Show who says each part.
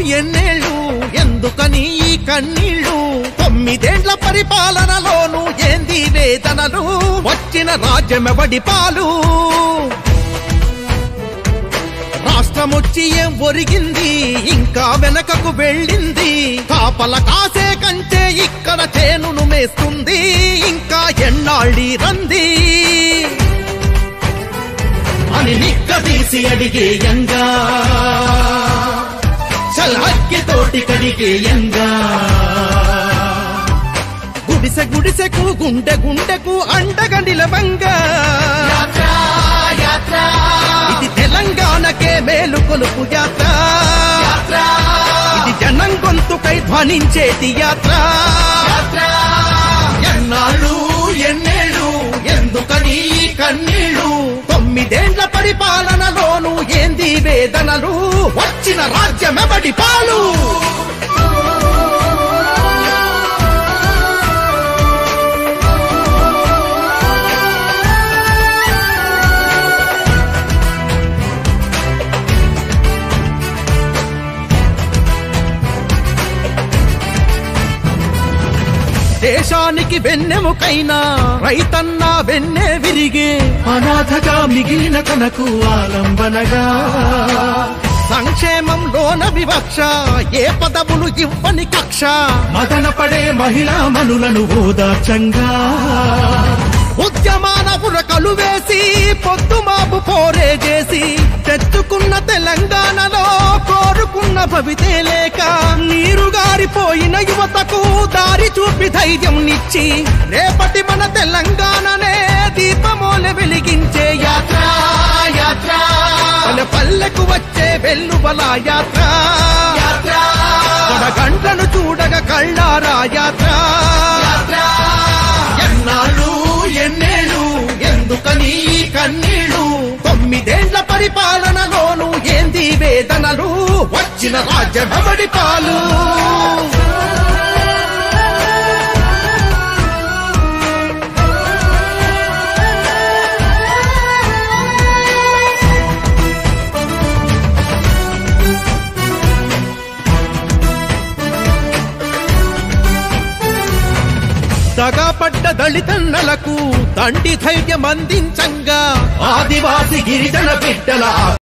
Speaker 1: ఎన్నేళ్ళు ఎందుకని ఈ కన్నీళ్ళు తొమ్మిదేండ్ల పరిపాలనలోను ఏంది వేదనలు వచ్చిన రాజ్యమెవడి పాలు రాష్ట్రమొచ్చి ఏం ఒరిగింది ఇంకా వెనకకు వెళ్ళింది కాపల కాసే కంటే ఇక్కడ చేనును మేస్తుంది ఇంకా ఎన్నాళ్ళి రంది అని నిక్కదీసి అడిగేయంగా చల్హక్కి తోటి కడిగేయంగా గుడిసె గుడిసెకు గుండె గుండెకు అండగా నిలవంగా ఇది తెలంగాణకే మేలు కొలుపు యాత్ర ఇది జనం గొంతుకై ధ్వనించేటి యాత్ర ఎన్నాళ్ళు ఎన్నేళ్ళు ఎందుకని ఈ కన్నీళ్ళు తొమ్మిదేండ్ల పరిపాలనలోను ఏంది వేదనలు వచ్చిన రాజ్యమెవడి పాలు దేశానికి వెన్నెముకైనా రైతన్న వెన్నె విరిగే
Speaker 2: అనాథగా మిగిలిన తనకు ఆలంబనగా
Speaker 1: సంక్షేమంలోన వివక్ష ఏ పదవులు ఇవ్వని కక్ష
Speaker 2: మదన పడే మహిళా మనులను ఓదార్చంగా
Speaker 1: ఉద్యమాన ఉరకలు వేసి పొద్దుమాపు పోరే చేసి తెచ్చుకున్న తెలంగాణలో కోరుకున్న భవితే లేక నీరు గారిపోయిన యువతకు దారి చూపి ధైర్యం నిచ్చి రేపటి మన తెలంగాణనే దీపమోల వెలిగించే యాత్ర యాత్ర మన పల్లెకు వచ్చే వెల్లువల యాత్ర యాత్ర గంటను చూడగ కళ్ళారా యాత్ర ఎన్నాళ్ళు ఎన్నేళ్ళు ఎందుకని ఈ కన్నీళ్ళు తొమ్మిదేండ్ల పరిపాలనలోను ఏంది వేదనలు వచ్చిన రాజ్యమబడి పాలు దగాపడ్డ దళితన్నలకు తండ్రి ధైర్యం అందించంగా
Speaker 2: ఆదివాసి గిరిజన బిడ్డల